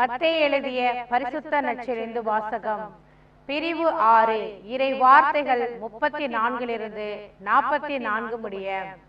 மத்தேயு எழுதிய பரிசுத்த நற்செறிந்து வாசகம் பிரிவு ஆறு இறை வார்த்தைகள் முப்பத்தி நான்கிலிருந்து நாற்பத்தி நான்கு முடிய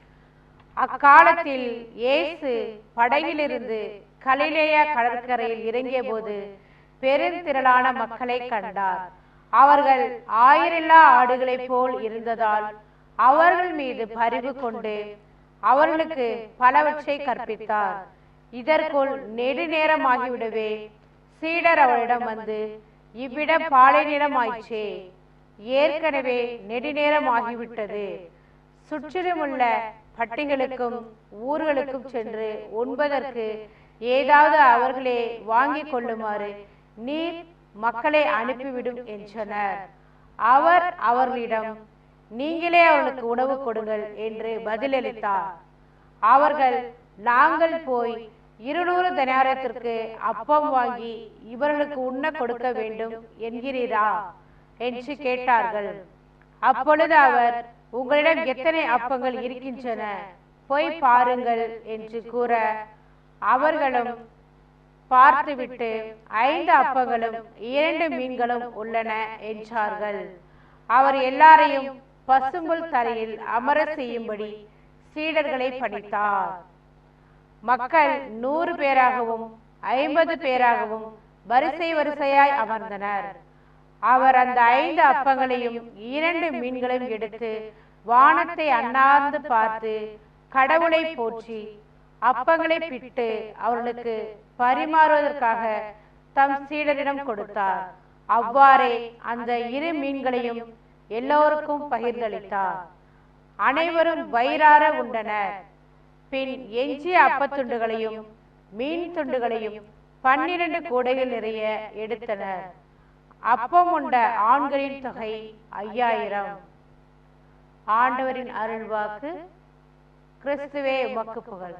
அக்காலத்தில் இயேசு படகிலிருந்து கலிலேய கடற்கரையில் இறங்கிய போது பெருந்திரளான மக்களை கண்டார் அவர்கள் ஆயிரல்லா ஆடுகளைப் போல் இருந்ததால் அவர்கள் மீது பரிவு கொண்டு அவர்களுக்கு பலவற்றை கற்பித்தார் இதற்குள் நெடுநேரமாகிவிடவே சீடர் அவரிடம் வந்து இவ்விடம் பாலை நிறமாயிற்றே ஏற்கனவே நெடுநேரமாகிவிட்டது சுற்றிலுமுள்ள பட்டிகளுக்கும் ஊர்களுக்கும் சென்று உண்பதற்கு ஏதாவது அவர்களே வாங்கிக் கொள்ளுமாறு நீர் மக்களை அனுப்பிவிடும் என்றனர் அவர் அவர்களிடம் நீங்களே அவர்களுக்கு உணவு கொடுங்கள் என்று பதிலளித்தார் அவர்கள் நாங்கள் போய் இருநூறு தனாரத்திற்கு அப்பம் வாங்கி இவர்களுக்கு உண்ண கொடுக்க வேண்டும் என்கிறீரா என்று கேட்டார்கள் அப்பொழுது அவர் உங்களிடம் எத்தனை அப்பங்கள் இருக்கின்றன போய் பாருங்கள் என்று கூற அவர்களும் பார்த்துவிட்டு ஐந்து அப்பங்களும் இரண்டு மீன்களும் உள்ளன என்றார்கள் அவர் எல்லாரையும் பசும்புல் தரையில் அமர செய்யும்படி சீடர்களை பணித்தார் மக்கள் நூறு பேராகவும் ஐம்பது பேராகவும் வரிசை வரிசையாய் அமர்ந்தனர் அவர் அந்த ஐந்து அப்பங்களையும் இரண்டு மீன்களையும் எடுத்து வானத்தை அண்ணார்ந்து பார்த்து கடவுளை போற்றி அப்பங்களை பிட்டு அவர்களுக்கு பரிமாறுவதற்காக தம் சீடரிடம் கொடுத்தார் அவ்வாறே அந்த இரு மீன்களையும் எல்லோருக்கும் பகிர்ந்தளித்தார் அனைவரும் வயிறார உண்டனர் பின் எஞ்சிய அப்பத்துண்டுகளையும் மீன் துண்டுகளையும் பன்னிரண்டு கூடைகள் நிறைய எடுத்தனர் அப்பம் உண்ட ஆண்களின் தொகை ஐயாயிரம் ஆண்டவரின் அருள்வாக்கு கிறிஸ்துவே உமக்கு புகழ்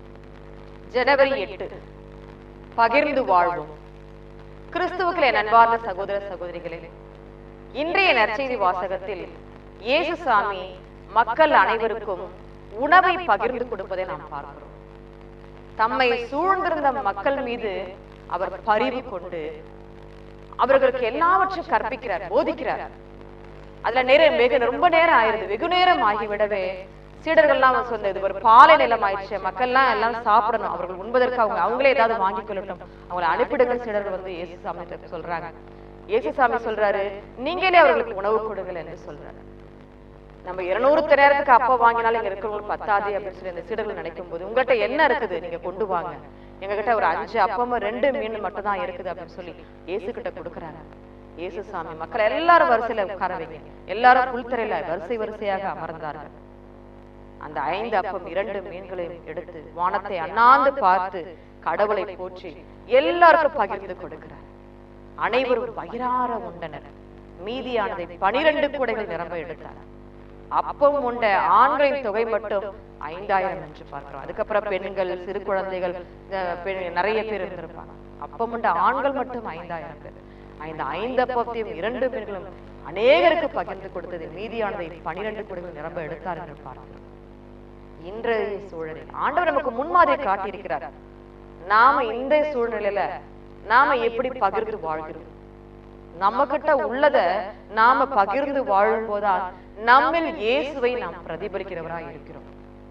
ஜனவரி எட்டு பகிர்ந்து வாழ்வோம் கிறிஸ்துவுக்களே நண்பார்ந்த சகோதர சகோதரிகளே இன்றைய நற்செய்தி வாசகத்தில் இயேசுசாமி மக்கள் அனைவருக்கும் உணவை பகிர்ந்து கொடுப்பதை நாம் பார்க்கிறோம் தம்மை சூழ்ந்திருந்த மக்கள் மீது அவர் பரிவு கொண்டு அவர்களுக்கு எல்லாவற்றையும் கற்பிக்கிறார் போதிக்கிறார் அதுல நேரம் வெகு ரொம்ப நேரம் ஆயிருது வெகு நேரம் ஆகிவிடவே சீடர்கள்லாம் வந்து சொன்னது இது ஒரு பாலை நிலம் ஆயிடுச்சு மக்கள்லாம் எல்லாம் சாப்பிடணும் அவர்கள் உண்பதற்கு அவங்க அவங்களே ஏதாவது வாங்கிக் கொள்ளட்டும் அவங்களை அனுப்பிடுங்க சீடர்கள் வந்து இயேசுசாமி கிட்ட சொல்றாங்க இயேசுசாமி சொல்றாரு நீங்களே அவர்களுக்கு உணவு கொடுங்கள் என்று சொல்றாரு நம்ம இருநூறு நேரத்துக்கு அப்ப வாங்கினாலும் இங்க இருக்கிறவங்களுக்கு பத்தாது அப்படின்னு சொல்லி இந்த சீடர்கள் நினைக்கும் போது உங்ககிட்ட என்ன இருக்குது நீங்க கொண்டு வாங்க எங்க கிட்ட ஒரு அஞ்சு அப்பமும் ரெண்டு மீன் மட்டும் தான் இருக்குது அப்படின்னு சொல்லி இயேசு கிட்ட கொடுக்குறாங்க இயேசு சாமி மக்கள் எல்லாரும் வரிசையில உட்கார வைங்க எல்லாரும் புல்தரையில வரிசை வரிசையாக அமர்ந்தார்கள் அந்த ஐந்து அப்பம் இரண்டு மீன்களையும் எடுத்து வானத்தை அண்ணாந்து பார்த்து கடவுளை போற்றி எல்லாருக்கும் பகிர்ந்து கொடுக்கிறார் அனைவரும் வயிறார உண்டனர் மீதியானதை பனிரெண்டு கூடைகள் நிரம்ப எடுத்தார் அப்பம் உண்ட ஆண்களின் தொகை மட்டும் ஐந்தாயிரம் என்று பார்க்கிறோம் அதுக்கப்புறம் பெண்கள் சிறு குழந்தைகள் அஹ், பெண் நிறைய பேர் இருந்திருப்பாங்க அப்பம் உண்ட ஆண்கள் மட்டும் ஐந்தாயிரம் பேர் ஐந்து ஐந்து அப்பத்தையும் இரண்டு பெண்களும் அநேகருக்கு பகிர்ந்து கொடுத்தது மீதியானதை பனிரெண்டு கூடைகள் நிரம்ப எடுத்தார் என்று பார்க்கிறோம் இன்றைய சூழலில் ஆண்டவர் நமக்கு முன்மாதிரி காட்டியிருக்கிறார் நாம இந்த சூழ்நிலையில நாம எப்படி பகிர்ந்து வாழ்கிறோம் நம்ம கிட்ட உள்ளத நாம பகிர்ந்து வாழும் போதான் நம்மில் இயேசுவை நாம் பிரதிபலிக்கிறவரா இருக்கிறோம்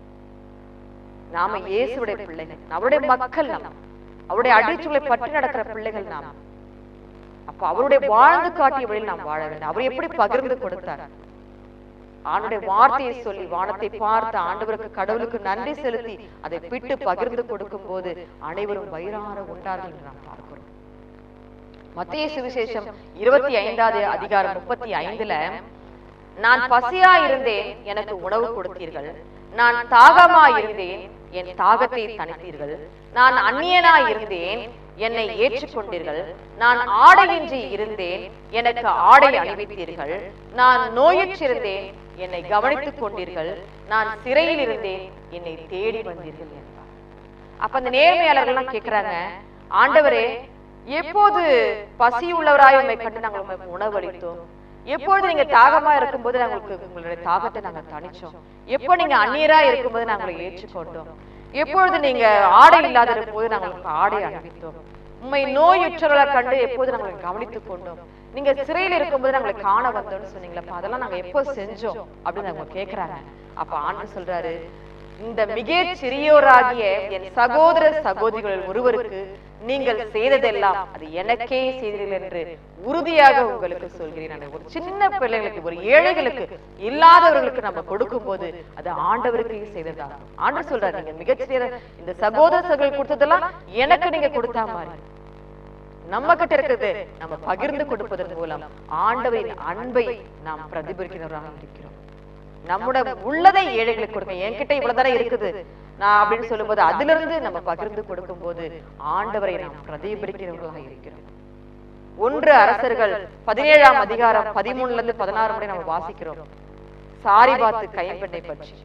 நாம இயேசுடைய பிள்ளைகள் அவருடைய மக்கள் நாம் அவருடைய அடிச்சுகளை பற்றி நடக்கிற பிள்ளைகள் நாம் அப்ப அவருடைய வாழ்ந்து காட்டிய வழியில் நாம் வாழ வேண்டும் அவர் எப்படி பகிர்ந்து கொடுத்தார் ஆண்டுடைய வார்த்தையை சொல்லி வானத்தை பார்த்து ஆண்டவருக்கு கடவுளுக்கு நன்றி செலுத்தி அதை பிட்டு பகிர்ந்து கொடுக்கும் போது அனைவரும் வயிறார உண்டார்கள் என்று நாம் பார்க்கிறோம் மத்திய சுவிசேஷம் இருபத்தி ஐந்தாவது அதிகாரம் முப்பத்தி ஐந்துல நான் பசியா இருந்தேன் எனக்கு உணவு கொடுத்தீர்கள் நான் தாகமா இருந்தேன் என் தாகத்தை தணித்தீர்கள் நான் அந்நியனா இருந்தேன் என்னை ஏற்றுக்கொண்டீர்கள் நான் ஆடையின்றி இருந்தேன் எனக்கு ஆடை அணிவித்தீர்கள் நான் நோயுற்றிருந்தேன் என்னை கவனித்துக் கொண்டீர்கள் நான் சிறையில் இருந்தேன் என்னை தேடி வந்தீர்கள் என்றார் அப்ப அந்த நேர்மையாளர்கள்லாம் கேக்குறாங்க ஆண்டவரே எப்போது பசி உள்ளவராய் உண்மை கண்டு நாங்கள் உண்மைக்கு உணவளித்தோம் எப்பொழுது நீங்க தாகமா இருக்கும்போது நாங்களுக்கு உங்களுடைய தாகத்தை நாங்க தணிச்சோம் எப்போ நீங்க அந்நியரா இருக்கும்போது நாங்களை ஏற்றுக்கொண்டோம் எப்பொழுது நீங்க ஆடை இல்லாத இருக்கும்போது நாங்கள் உங்களுக்கு ஆடை அணிவித்தோம் உம்மை நோயுற்றவர்களா கண்டு எப்போது நாங்கள் கவனித்துக் கொண்டோம் நீங்க சிறையில் இருக்கும்போது நாங்களை காண வந்தோம்னு சொன்னீங்களப்பா அதெல்லாம் நாங்க எப்போ செஞ்சோம் அப்படின்னு அவங்க கேக்குறாங்க அப்ப ஆண்டு சொல்றாரு இந்த மிக சிறியோராகிய என் சகோதர சகோதரிகளில் ஒருவருக்கு நீங்கள் செய்ததெல்லாம் அது எனக்கே செய்தீர்கள் என்று உறுதியாக உங்களுக்கு சொல்கிறேன் நான் ஒரு சின்ன பிள்ளைகளுக்கு ஒரு ஏழைகளுக்கு இல்லாதவர்களுக்கு நம்ம கொடுக்கும் போது அது ஆண்டவருக்கு செய்ததாகும் ஆண்டவர் சொல்றாரு நீங்க மிகச்சிறிய இந்த சகோதர சகோதரி கொடுத்ததெல்லாம் எனக்கு நீங்க கொடுத்தா மாதிரி நம்ம கிட்ட இருக்குது நம்ம பகிர்ந்து கொடுப்பதன் மூலம் ஆண்டவரின் அன்பை நாம் பிரதிபலிக்கிறவராக இருக்கிறோம் நம்முடைய உள்ளதை ஏழைகளுக்கு கொடுங்க என்கிட்ட இவ்வளவுதானே இருக்குது நான் அப்படின்னு சொல்லும்போது அதிலிருந்து இருந்து நம்ம பகிர்ந்து கொடுக்கும் போது ஆண்டவரை நாம் பிரதிபலிக்கிறவர்களாக இருக்கிறோம் ஒன்று அரசர்கள் பதினேழாம் அதிகாரம் பதிமூணுல இருந்து பதினாறு முறை நம்ம வாசிக்கிறோம் சாரிபாத்து கைம்பெண்ணை பற்றி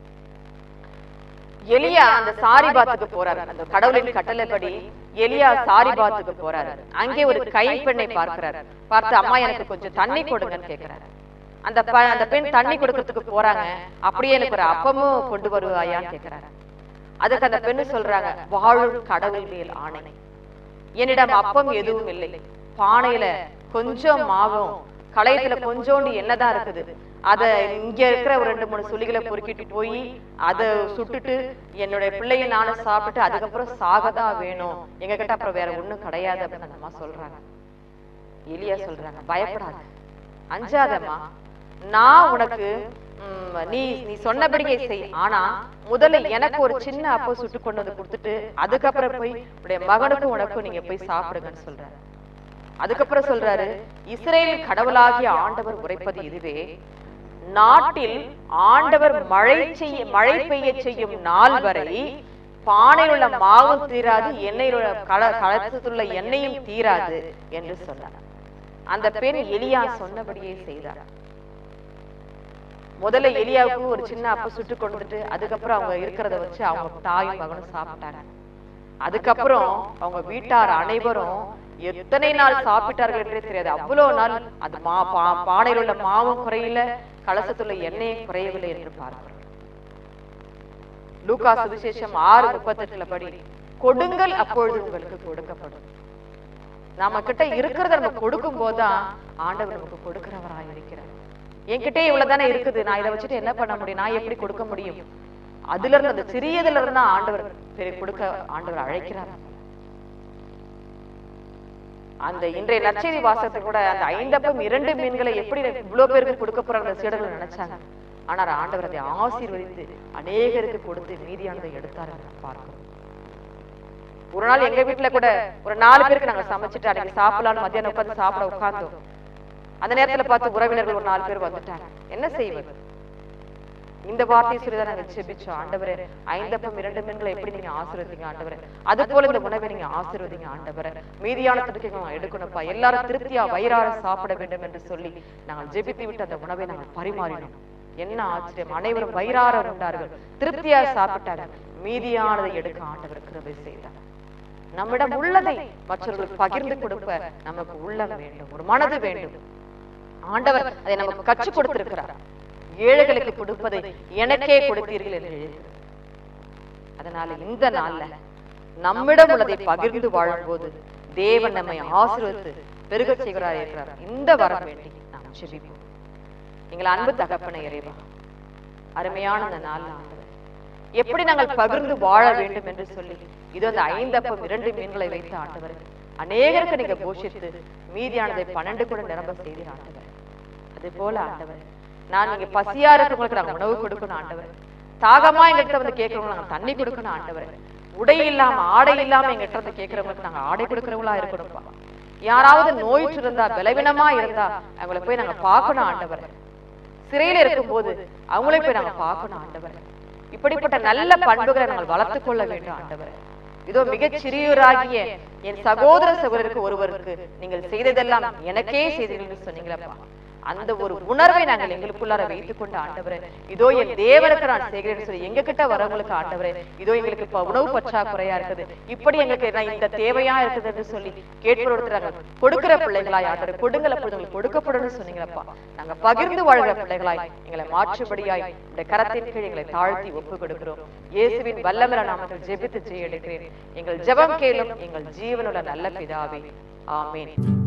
எலியா அந்த சாரிபாத்துக்கு போறாரு அந்த கடவுளின் கட்டளைப்படி எலியா சாரிபாத்துக்கு போறாரு அங்கே ஒரு கைப்பெண்ணை பார்க்கிறாரு பார்த்து அம்மா எனக்கு கொஞ்சம் தண்ணி கொடுங்கன்னு கேக்குறாரு அந்த ப- அந்த பெண் தண்ணி கொடுக்கறதுக்கு போறாங்க அப்படியே எனக்கு ஒரு அப்பமும் கொண்டு வருவாயான்னு கேக்குறாரு அதுக்கு அந்த பெண்ணு சொல்றாங்க வாழும் கடவுள் மேல் ஆணை என்னிடம் அப்பம் எதுவும் இல்லை பானையில கொஞ்சம் மாவும் களையத்துல கொஞ்சோண்டு எண்ணெய்தான் இருக்குது அத இங்க இருக்கிற ஒரு ரெண்டு மூணு சுள்ளிகளை பொறுக்கிட்டு போய் அத சுட்டுட்டு என்னுடைய பிள்ளைய நானும் சாப்பிட்டு அதுக்கப்புறம் சாகதான் வேணும் எங்க கிட்ட அப்புறம் வேற ஒண்ணும் கிடையாது அப்படின்னு அந்த அம்மா சொல்றாங்க எலியா சொல்றாங்க பயப்படாத அஞ்சாதம்மா நான் உனக்கு ம், நீ நீ சொன்னபடியே செய் ஆனா முதல்ல எனக்கு ஒரு சின்ன அப்போ சுட்டு கொண்டு வந்து கொடுத்துட்டு அதுக்கப்புறம் போய் உடைய மகனுக்கும் உனக்கும் நீங்க போய் சாப்பிடுங்கன்னு சொல்றாரு அதுக்கப்புறம் சொல்றாரு இஸ்ரேல் கடவுளாகிய ஆண்டவர் உரைப்பது இதுவே நாட்டில் ஆண்டவர் மழை செய்ய மழை பெய்ய செய்யும் நாள் வரை பானையில் உள்ள மாவும் தீராது எண்ணெயில் உள்ள கல கலசத்துள்ள எண்ணெயும் தீராது என்று சொன்னார் அந்த பெண் எலியா சொன்னபடியே செய்தார் முதல்ல எலியாவுக்கு ஒரு சின்ன அப்ப சுட்டு கொண்டுட்டு அதுக்கப்புறம் அவங்க இருக்கிறத வச்சு அவங்க தாயும் மகனும் சாப்பிட்டாங்க அதுக்கப்புறம் அவங்க வீட்டார் அனைவரும் எத்தனை நாள் சாப்பிட்டார்கள் என்றே தெரியாது அவ்வளவு நாள் அது மா பா- பானையில் உள்ள மாவும் குறையல கலசத்துல எண்ணெயும் குறையவில்லை என்று பார்க்கிறோம் லூக்கா சுவிசேஷம் ஆறு முப்பத்தெட்டுல படி கொடுங்கள் அப்பொழுது உங்களுக்கு கொடுக்கப்படும் நம்ம கிட்ட இருக்கிறத நம்ம கொடுக்கும் போதுதான் ஆண்டவர் நமக்கு கொடுக்கிறவராய் இருக்கிறார் என்கிட்ட இவ்வளவுதானே இருக்குது நான் இதை வச்சுட்டு என்ன பண்ண முடியும் நான் எப்படி கொடுக்க முடியும் அதுல இருந்து அந்த சிறியதுல இருந்து தான் ஆண்டவர் பெரிய கொடுக்க ஆண்டவர் அழைக்கிறார் அந்த இன்றைய நற்செய்தி வாசகத்தை கூட அந்த ஐந்தப்பம் இரண்டு மீன்களை எப்படி இவ்வளவு பேருக்கு கொடுக்க போறாங்க அந்த சீடர்கள் நினைச்சாங்க ஆனால் ஆண்டவர் அதை ஆசீர்வதித்து அநேகருக்கு கொடுத்து மீதியானதை எடுத்தார் என்று பார்க்கிறோம் ஒரு நாள் எங்க வீட்டுல கூட ஒரு நாலு பேருக்கு நாங்க சமைச்சிட்டு அன்னைக்கு சாப்பிடலாம்னு மத்தியானம் உட்கார்ந்து சாப்பிட உட்கார்ந்தோம் அந்த நேரத்துல பார்த்து உறவினர்கள் ஒரு நாலு பேர் வந்துட்டாங்க என்ன செய்வது இந்த வார்த்தையை சொல்லிதான் நாங்க செபிச்சோம் ஆண்டவரே ஐந்தப்பம் இரண்டு மீன்களை எப்படி நீங்க ஆசீர்வதிங்க ஆண்டவரே அது போல இந்த உணவை நீங்க ஆசீர்வதிங்க ஆண்டவரே மீதியான துடுக்கைகள் நாங்க எடுக்கணும்ப்பா எல்லாரும் திருப்தியா வயிறார சாப்பிட வேண்டும் என்று சொல்லி நாங்கள் ஜெபித்து விட்டு அந்த உணவை நாங்கள் பரிமாறினோம் என்ன ஆச்சரியம் அனைவரும் வயிறார உண்டார்கள் திருப்தியா சாப்பிட்டார்கள் மீதியானதை எடுக்க ஆண்டவர் கிருபை செய்தார் நம்மிடம் உள்ளதை மற்றவர்களுக்கு பகிர்ந்து கொடுப்ப நமக்கு உள்ளம் வேண்டும் ஒரு மனது வேண்டும் ஆண்டவர் அதை நமக்கு கற்றுக் கொடுத்திருக்கிறார் ஏழைகளுக்கு கொடுப்பதை எனக்கே கொடுத்தீர்கள் என்று எழுதியிருக்கிறது. அதனால இந்த நாள்ல நம்மிடம் உள்ளதை பகிர்ந்து வாழும்போது தேவன் நம்மை ஆசீர்வதித்து பெருகச் செய்கிறார் இருக்கிறார் இந்த வரம் வேண்டி நாம் ஜெபிப்போம் எங்கள் அன்பு தகப்பனை இறைவா அருமையான இந்த நாள் ஆண்டவர் எப்படி நாங்கள் பகிர்ந்து வாழ வேண்டும் என்று சொல்லி இது அந்த ஐந்தப்பம் இரண்டு மீன்களை வைத்து ஆண்டவர் அநேகருக்கு நீங்க போஷித்து மீதியானதை பன்னெண்டு கூட நிரம்ப செய்தீர் ஆண்டவர் அது போல ஆண்டவர் நான் நீங்க பசியா இருக்கிறவங்களுக்கு நாங்க உணவு கொடுக்கணும் ஆண்டவர் தாகமா எங்கிட்ட வந்து கேட்கறவங்க நாங்க தண்ணி கொடுக்கணும் ஆண்டவர் உடை இல்லாம ஆடை இல்லாம எங்கிட்ட வந்து கேட்கறவங்களுக்கு நாங்க ஆடை கொடுக்கறவங்களா இருக்கணும்ப்பா யாராவது நோயிற்று இருந்தா பலவீனமா இருந்தா அவங்கள போய் நாங்க பார்க்கணும் ஆண்டவர் சிறையில இருக்கும்போது அவங்களே போய் நாங்க பார்க்கணும் ஆண்டவர் இப்படிப்பட்ட நல்ல பண்புகளை நாங்கள் வளர்த்துக் கொள்ள வேண்டும் ஆண்டவர் இதோ மிகச் சிறியோராகிய என் சகோதர சகோதரருக்கு ஒருவருக்கு நீங்கள் செய்ததெல்லாம் எனக்கே செய்தீர்கள் என்று சொன்னீங்களப்பா அந்த ஒரு உணர்வை நாங்கள் எங்களுக்குள்ளார வைத்துக் கொண்டு ஆண்டவரே இதோ என் தேவனுக்கு நான் செய்கிறேன்னு சொல்லி எங்க கிட்ட வரவங்களுக்கு ஆண்டவரே இதோ எங்களுக்கு இப்ப உணவு பற்றாக்குறையா இருக்குது இப்படி எங்களுக்கு நான் இந்த தேவையா இருக்குதுன்னு சொல்லி கேட்பவர்களுக்கு நாங்கள் கொடுக்கிற பிள்ளைகளாய் ஆண்டவர் கொடுங்கல பிள்ளைகள் கொடுக்கப்படும் சொன்னீங்களப்பா நாங்க பகிர்ந்து வாழ்கிற பிள்ளைகளாய் எங்களை மாற்றுபடியாய் இந்த கரத்தின் கீழ் எங்களை தாழ்த்தி ஒப்பு கொடுக்கிறோம் இயேசுவின் வல்லமர நாமத்தில் ஜெபித்து செய்ய எடுக்கிறேன் எங்கள் ஜெபம் கேளும் எங்கள் ஜீவனுள்ள நல்ல பிதாவே ஆமென்